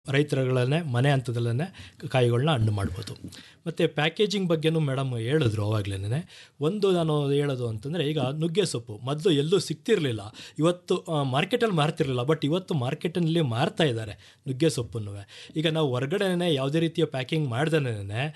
ರೈತರುಗಳನ್ನೇ ಮನೆ ಹಂತದಲ್ಲೇ ಕಾಯಿಗಳನ್ನ ಹಣ್ಣು ಮಾಡ್ಬೋದು ಮತ್ತು ಪ್ಯಾಕೇಜಿಂಗ್ ಬಗ್ಗೆನೂ ಮೇಡಮ್ ಹೇಳಿದ್ರು ಅವಾಗಲೇ ಒಂದು ನಾನು ಹೇಳೋದು ಅಂತಂದರೆ ಈಗ ನುಗ್ಗೆ ಸೊಪ್ಪು ಮೊದಲು ಎಲ್ಲೂ ಸಿಗ್ತಿರಲಿಲ್ಲ ಇವತ್ತು ಮಾರ್ಕೆಟಲ್ಲಿ ಮಾರ್ತಿರಲಿಲ್ಲ ಬಟ್ ಇವತ್ತು ಮಾರ್ಕೆಟಲ್ಲಿ ಮಾರ್ತಾ ಇದ್ದಾರೆ ನುಗ್ಗೆ ಸೊಪ್ಪನ್ನು ಈಗ ನಾವು ಹೊರಗಡೆನೇ ಯಾವುದೇ ರೀತಿಯ ಪ್ಯಾಕಿಂಗ್ ಮಾಡ್ದೇ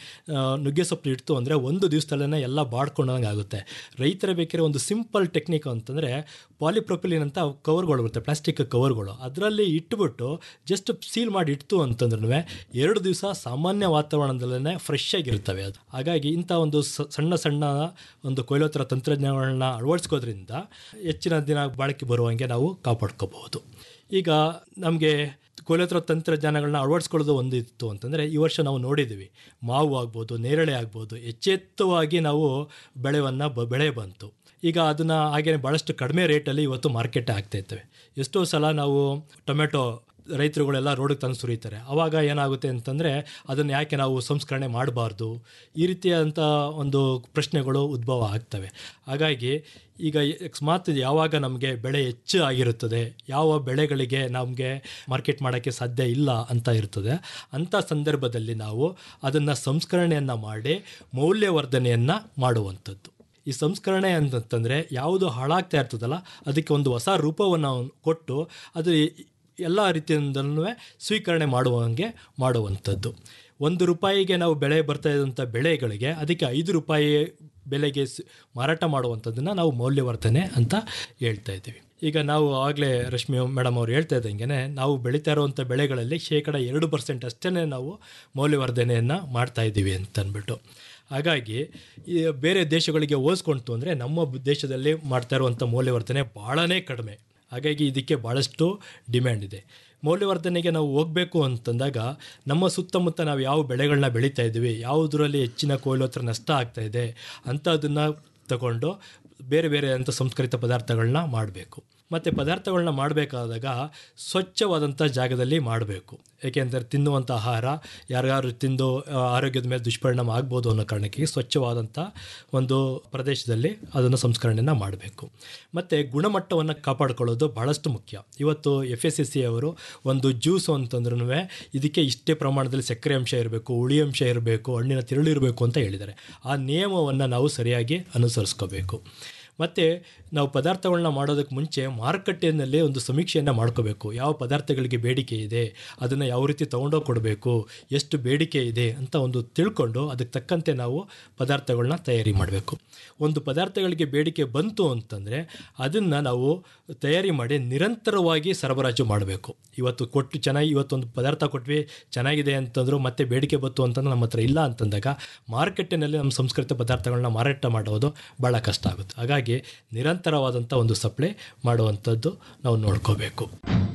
ನುಗ್ಗೆ ಸೊಪ್ಪು ಇಡ್ತು ಅಂದರೆ ಒಂದು ದಿವಸದಲ್ಲೇ ಎಲ್ಲ ಬಾಡ್ಕೊಂಡಂಗೆ ಆಗುತ್ತೆ ರೈತರ ಬೇಕಾದ್ರೆ ಒಂದು ಸಿಂಪಲ್ ಟೆಕ್ನಿಕ್ ಅಂತಂದರೆ ಪಾಲಿಪ್ರೊಪಿಲಿನ್ ಅಂತ ಕವರ್ಗಳು ಬರುತ್ತೆ ಪ್ಲಾಸ್ಟಿಕ್ ಕವರ್ಗಳು ಅದರಲ್ಲಿ ಇಟ್ಬಿಟ್ಟು ಜಸ್ಟ್ ಸೀಲ್ ಮಾಡಿ ಇಡ್ತು ಅಂತಂದ್ರೂ ಎರಡು ದಿವಸ ಸಾಮಾನ್ಯ ವಾತಾವರಣದಲ್ಲೇ ಫ್ರೆಶ್ ಆಗಿರ್ತವೆ ಅದು ಹಾಗಾಗಿ ಇಂಥ ಒಂದು ಸ- ಸಣ್ಣ ಸಣ್ಣ ಒಂದು ಕೊಯ್ಲೋತ್ತರ ತಂತ್ರಜ್ಞಾನಗಳನ್ನ ಅಳವಡಿಸ್ಕೋದ್ರಿಂದ ಹೆಚ್ಚಿನ ದಿನ ಬಾಳಿಕೆ ಬರುವಂಗೆ ನಾವು ಕಾಪಾಡ್ಕೋಬಹುದು ಈಗ ನಮಗೆ ಕೊಯ್ಲೋತ್ತರ ತಂತ್ರಜ್ಞಾನಗಳನ್ನ ಅಳವಡಿಸ್ಕೊಳ್ಳೋದು ಒಂದು ಇತ್ತು ಅಂತಂದರೆ ಈ ವರ್ಷ ನಾವು ನೋಡಿದ್ದೀವಿ ಮಾವು ಆಗ್ಬೋದು ನೇರಳೆ ಆಗ್ಬೋದು ಎಚ್ಚೆತ್ತವಾಗಿ ನಾವು ಬೆಳೆವನ್ನು ಬ ಬೆಳೆ ಬಂತು ಈಗ ಅದನ್ನು ಹಾಗೇನೆ ಭಾಳಷ್ಟು ಕಡಿಮೆ ರೇಟಲ್ಲಿ ಇವತ್ತು ಮಾರ್ಕೆಟ್ ಆಗ್ತಾ ಇರ್ತವೆ ಎಷ್ಟೋ ಸಲ ನಾವು ಟೊಮೆಟೊ ರೈತರುಗಳೆಲ್ಲ ರೋಡಿಗೆ ತಂದು ಸುರಿತಾರೆ ಆವಾಗ ಏನಾಗುತ್ತೆ ಅಂತಂದರೆ ಅದನ್ನು ಯಾಕೆ ನಾವು ಸಂಸ್ಕರಣೆ ಮಾಡಬಾರ್ದು ಈ ರೀತಿಯಾದಂಥ ಒಂದು ಪ್ರಶ್ನೆಗಳು ಉದ್ಭವ ಆಗ್ತವೆ ಹಾಗಾಗಿ ಈಗ ಅಕಸ್ಮಾತ್ ಯಾವಾಗ ನಮಗೆ ಬೆಳೆ ಹೆಚ್ಚು ಆಗಿರುತ್ತದೆ ಯಾವ ಬೆಳೆಗಳಿಗೆ ನಮಗೆ ಮಾರ್ಕೆಟ್ ಮಾಡೋಕ್ಕೆ ಸಾಧ್ಯ ಇಲ್ಲ ಅಂತ ಇರ್ತದೆ ಅಂಥ ಸಂದರ್ಭದಲ್ಲಿ ನಾವು ಅದನ್ನು ಸಂಸ್ಕರಣೆಯನ್ನು ಮಾಡಿ ಮೌಲ್ಯವರ್ಧನೆಯನ್ನು ಮಾಡುವಂಥದ್ದು ಈ ಸಂಸ್ಕರಣೆ ಅಂತಂತಂದರೆ ಯಾವುದು ಹಾಳಾಗ್ತಾ ಇರ್ತದಲ್ಲ ಅದಕ್ಕೆ ಒಂದು ಹೊಸ ರೂಪವನ್ನು ಕೊಟ್ಟು ಅದು ಎಲ್ಲ ರೀತಿಯಿಂದಲೂ ಸ್ವೀಕರಣೆ ಮಾಡುವಂಗೆ ಮಾಡುವಂಥದ್ದು ಒಂದು ರೂಪಾಯಿಗೆ ನಾವು ಬೆಳೆ ಬರ್ತಾ ಇದ್ದಂಥ ಬೆಳೆಗಳಿಗೆ ಅದಕ್ಕೆ ಐದು ರೂಪಾಯಿ ಬೆಲೆಗೆ ಸ್- ಮಾರಾಟ ಮಾಡುವಂಥದ್ದನ್ನು ನಾವು ಮೌಲ್ಯವರ್ಧನೆ ಅಂತ ಹೇಳ್ತಾ ಇದ್ದೀವಿ ಈಗ ನಾವು ಆಗಲೇ ರಶ್ಮಿ ಮೇಡಮ್ ಅವ್ರು ಹೇಳ್ತಾ ಇದ್ದಂಗೆ ನಾವು ಬೆಳೀತಾ ಇರುವಂಥ ಬೆಳೆಗಳಲ್ಲಿ ಶೇಕಡ ಎರಡು ಪರ್ಸೆಂಟ್ ಅಷ್ಟೇ ನಾವು ಮೌಲ್ಯವರ್ಧನೆಯನ್ನು ಮಾಡ್ತಾ ಇದ್ದೀವಿ ಅಂತ ಅಂದ್ಬಿಟ್ಟು ಹಾಗಾಗಿ ಈ ಬೇರೆ ದೇಶಗಳಿಗೆ ಹೋಲಿಸ್ಕೊಂತು ಅಂದರೆ ನಮ್ಮ ಬ- ದೇಶದಲ್ಲಿ ಮಾಡ್ತಾ ಇರುವಂಥ ಮೌಲ್ಯವರ್ಧನೆ ಭಾಳನೇ ಕಡಿಮೆ ಹಾಗಾಗಿ ಇದಕ್ಕೆ ಭಾಳಷ್ಟು ಡಿಮ್ಯಾಂಡ್ ಇದೆ ಮೌಲ್ಯವರ್ಧನೆಗೆ ನಾವು ಹೋಗಬೇಕು ಅಂತಂದಾಗ ನಮ್ಮ ಸುತ್ತಮುತ್ತ ನಾವು ಯಾವ ಬೆಳೆಗಳನ್ನ ಬೆಳೀತಾ ಇದ್ದೀವಿ ಯಾವುದರಲ್ಲಿ ಹೆಚ್ಚಿನ ಕೊಯ್ಲೋತ್ರ ನಷ್ಟ ಆಗ್ತಾ ಇದೆ ಅಂಥದ್ದನ್ನು ತಗೊಂಡು ಬೇರೆ ಬೇರೆ ಅಂಥ ಸಂಸ್ಕರಿತ ಪದಾರ್ಥಗಳನ್ನ ಮಾಡಬೇಕು ಮತ್ತು ಪದಾರ್ಥಗಳನ್ನ ಮಾಡಬೇಕಾದಾಗ ಸ್ವಚ್ಛವಾದಂಥ ಜಾಗದಲ್ಲಿ ಮಾಡಬೇಕು ಏಕೆಂದರೆ ತಿನ್ನುವಂಥ ಆಹಾರ ಯಾರ್ಯಾರು ತಿಂದು ಆ, ಆರೋಗ್ಯದ ಮೇಲೆ ದುಷ್ಪರಿಣಾಮ ಆಗ್ಬೋದು ಅನ್ನೋ ಕಾರಣಕ್ಕೆ ಸ್ವಚ್ಛವಾದಂಥ ಒಂದು ಪ್ರದೇಶದಲ್ಲಿ ಅದನ್ನು ಸಂಸ್ಕರಣೆಯನ್ನು ಮಾಡಬೇಕು ಮತ್ತು ಗುಣಮಟ್ಟವನ್ನು ಕಾಪಾಡಿಕೊಳ್ಳೋದು ಭಾಳಷ್ಟು ಮುಖ್ಯ ಇವತ್ತು ಎಫ್ ಎಸ್ ಎಸ್ ಸಿ ಅವರು ಒಂದು ಜ್ಯೂಸು ಅಂತಂದ್ರೂ ಇದಕ್ಕೆ ಇಷ್ಟೇ ಪ್ರಮಾಣದಲ್ಲಿ ಸಕ್ಕರೆ ಅಂಶ ಇರಬೇಕು ಹುಳಿ ಅಂಶ ಇರಬೇಕು ಹಣ್ಣಿನ ತಿರುಳು ಇರಬೇಕು ಅಂತ ಹೇಳಿದ್ದಾರೆ ಆ ನಿಯಮವನ್ನು ನಾವು ಸರಿಯಾಗಿ ಅನುಸರಿಸ್ಕೋಬೇಕು ಮತ್ತು ನಾವು ಪದಾರ್ಥಗಳನ್ನ ಮಾಡೋದಕ್ಕೆ ಮುಂಚೆ ಮಾರುಕಟ್ಟೆಯಲ್ಲಿ ಒಂದು ಸಮೀಕ್ಷೆಯನ್ನು ಮಾಡ್ಕೋಬೇಕು ಯಾವ ಪದಾರ್ಥಗಳಿಗೆ ಬೇಡಿಕೆ ಇದೆ ಅದನ್ನು ಯಾವ ರೀತಿ ತೊಗೊಂಡೋಗಿ ಕೊಡಬೇಕು ಎಷ್ಟು ಬೇಡಿಕೆ ಇದೆ ಅಂತ ಒಂದು ತಿಳ್ಕೊಂಡು ಅದಕ್ಕೆ ತಕ್ಕಂತೆ ನಾವು ಪದಾರ್ಥಗಳನ್ನ ತಯಾರಿ ಮಾಡಬೇಕು ಒಂದು ಪದಾರ್ಥಗಳಿಗೆ ಬೇಡಿಕೆ ಬಂತು ಅಂತಂದರೆ ಅದನ್ನು ನಾವು ತಯಾರಿ ಮಾಡಿ ನಿರಂತರವಾಗಿ ಸರಬರಾಜು ಮಾಡಬೇಕು ಇವತ್ತು ಕೊಟ್ಟು ಚೆನ್ನಾಗಿ ಇವತ್ತೊಂದು ಪದಾರ್ಥ ಕೊಟ್ವಿ ಚೆನ್ನಾಗಿದೆ ಅಂತಂದ್ರು ಮತ್ತೆ ಬೇಡಿಕೆ ಬಂತು ಅಂತಂದ್ರೆ ನಮ್ಮ ಹತ್ರ ಇಲ್ಲ ಅಂತಂದಾಗ ಮಾರುಕಟ್ಟೆನಲ್ಲಿ ನಮ್ಮ ಸಂಸ್ಕೃತ ಪದಾರ್ಥಗಳನ್ನ ಮಾರಾಟ ಮಾಡೋದು ಭಾಳ ಕಷ್ಟ ಆಗುತ್ತೆ ಹಾಗಾಗಿ ನಿರಂತರವಾದಂಥ ಒಂದು ಸಪ್ಲೈ ಮಾಡುವಂಥದ್ದು ನಾವು ನೋಡ್ಕೋಬೇಕು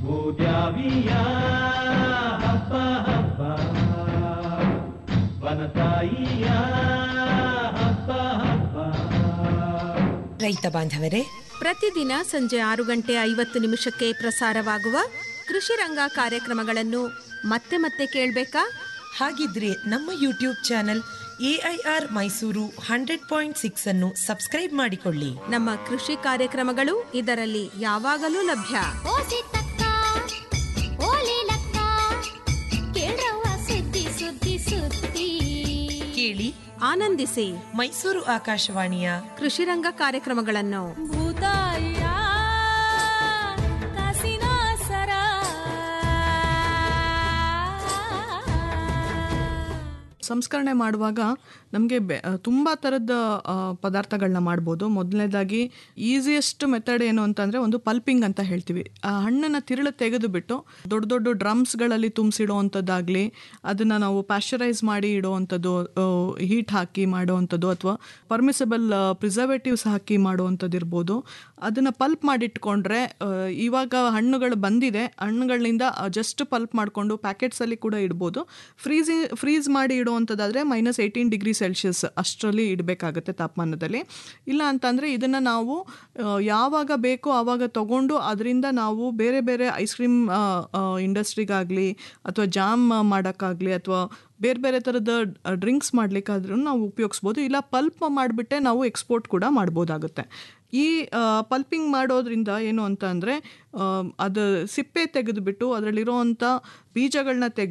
ಭೂದ್ಯಾವಿಯ ಹಬ್ಬ ಹಬ್ಬ ವನತಾಯಿಯ ಹಬ್ಬ ಹಬ್ಬ ರೈತ ಬಾಂಧವರೇ ಪ್ರತಿದಿನ ಸಂಜೆ ಆರು ಗಂಟೆ ಐವತ್ತು ನಿಮಿಷಕ್ಕೆ ಪ್ರಸಾರವಾಗುವ ಕೃಷಿ ರಂಗ ಕಾರ್ಯಕ್ರಮಗಳನ್ನು ಮತ್ತೆ ಮತ್ತೆ ಕೇಳಬೇಕಾ ಹಾಗಿದ್ರೆ ನಮ್ಮ YouTube channel AIR Mysuru hundred point six ಅನ್ನು ಸಬ್ಸ್ಕ್ರೈಬ್ ಮಾಡಿಕೊಳ್ಳಿ ನಮ್ಮ ಕೃಷಿ ಕಾರ್ಯಕ್ರಮಗಳು ಇದರಲ್ಲಿ ಯಾವಾಗಲೂ ಲಭ್ಯ ಓಸಿತಕ್ಕ ಓಲಿಲಕ್ಕ ಕೇಳ್ರವ್ವ ಸುದ್ದಿ ಸುದ್ದಿ ಸುದ್ದಿ ಕೇಳಿ ಆನಂದಿಸಿ ಮೈಸೂರು ಆಕಾಶವಾಣಿಯ ಕೃಷಿ ರಂಗ ಕಾರ್ಯಕ್ರಮಗಳನ್ನು ಭೂತಾಯ ಕಾಸಿನ ಸರ ಸಂಸ್ಕರಣೆ ಮಾಡುವಾಗ ನಮಗೆ ಬೆ ತುಂಬ ಥರದ ಪದಾರ್ಥಗಳನ್ನ ಮಾಡ್ಬೋದು ಮೊದಲನೇದಾಗಿ ಈಸಿಯೆಸ್ಟ್ ಮೆಥಡ್ ಏನು ಅಂತಂದರೆ ಒಂದು ಪಲ್ಪಿಂಗ್ ಅಂತ ಹೇಳ್ತೀವಿ ಆ ಹಣ್ಣನ್ನು ತಿರುಳು ತೆಗೆದು ಬಿಟ್ಟು ದೊಡ್ಡ ದೊಡ್ಡ ಡ್ರಮ್ಸ್ಗಳಲ್ಲಿ ತುಂಬಿಸಿಡುವಂಥದ್ದಾಗಲಿ ಅದನ್ನು ನಾವು ಪ್ಯಾಶ್ಚರೈಸ್ ಮಾಡಿ ಇಡುವಂಥದ್ದು ಹೀಟ್ ಹಾಕಿ ಮಾಡುವಂಥದ್ದು ಅಥವಾ ಪರ್ಮಿಸಬಲ್ ಪ್ರಿಸರ್ವೇಟಿವ್ಸ್ ಹಾಕಿ ಮಾಡುವಂಥದ್ದು ಇರ್ಬೋದು ಅದನ್ನು ಪಲ್ಪ್ ಮಾಡಿಟ್ಕೊಂಡ್ರೆ ಆ, ಇವಾಗ ಹಣ್ಣುಗಳು ಬಂದಿದೆ ಹಣ್ಣುಗಳಿಂದ ಜಸ್ಟ್ ಪಲ್ಪ್ ಮಾಡಿಕೊಂಡು ಪ್ಯಾಕೆಟ್ಸಲ್ಲಿ ಕೂಡ ಇಡ್ಬೋದು ಫ್ರೀಸಿ ಫ್ರೀಸ್ ಮಾಡಿ ಇಡುವಂಥ ಮಾಡುವಂಥದ್ದಾದರೆ ಮೈನಸ್ ಏಯ್ಟೀನ್ ಡಿಗ್ರಿ ಸೆಲ್ಸಿಯಸ್ ಅಷ್ಟರಲ್ಲಿ ಇಡಬೇಕಾಗುತ್ತೆ ತಾಪಮಾನದಲ್ಲಿ ಇಲ್ಲ ಅಂತಂದರೆ ಇದನ್ನು ನಾವು ಆ, ಯಾವಾಗ ಬೇಕೋ ಆವಾಗ ತಗೊಂಡು ಅದರಿಂದ ನಾವು ಬೇರೆ ಬೇರೆ ಐಸ್ ಕ್ರೀಮ್ ಇಂಡಸ್ಟ್ರಿಗಾಗಲಿ ಅಥವಾ ಜಾಮ್ ಮಾಡೋಕ್ಕಾಗಲಿ ಅಥವಾ ಬೇರೆ ಬೇರೆ ಥರದ ಡ್ರಿಂಕ್ಸ್ ಮಾಡಲಿಕ್ಕಾದ್ರೂ ನಾವು ಉಪಯೋಗಿಸ್ಬೋದು ಇಲ್ಲ ಪಲ್ಪ್ ಮಾಡಿಬಿಟ್ಟೆ ನಾವು ಎಕ್ಸ್ಪೋರ್ಟ್ ಕೂಡ ಮಾಡ್ಬೋದಾಗುತ್ತೆ ಈ ಪಲ್ಪಿಂಗ್ ಮಾಡೋದ್ರಿಂದ ಏನು ಅಂತ ಅಂದರೆ ಅದು ಸಿಪ್ಪೆ ತೆಗೆದುಬಿಟ್ಟು ಅದರಲ್ಲಿರೋವಂಥ ಬೀಜಗಳನ್ನ ತೆಗೆದು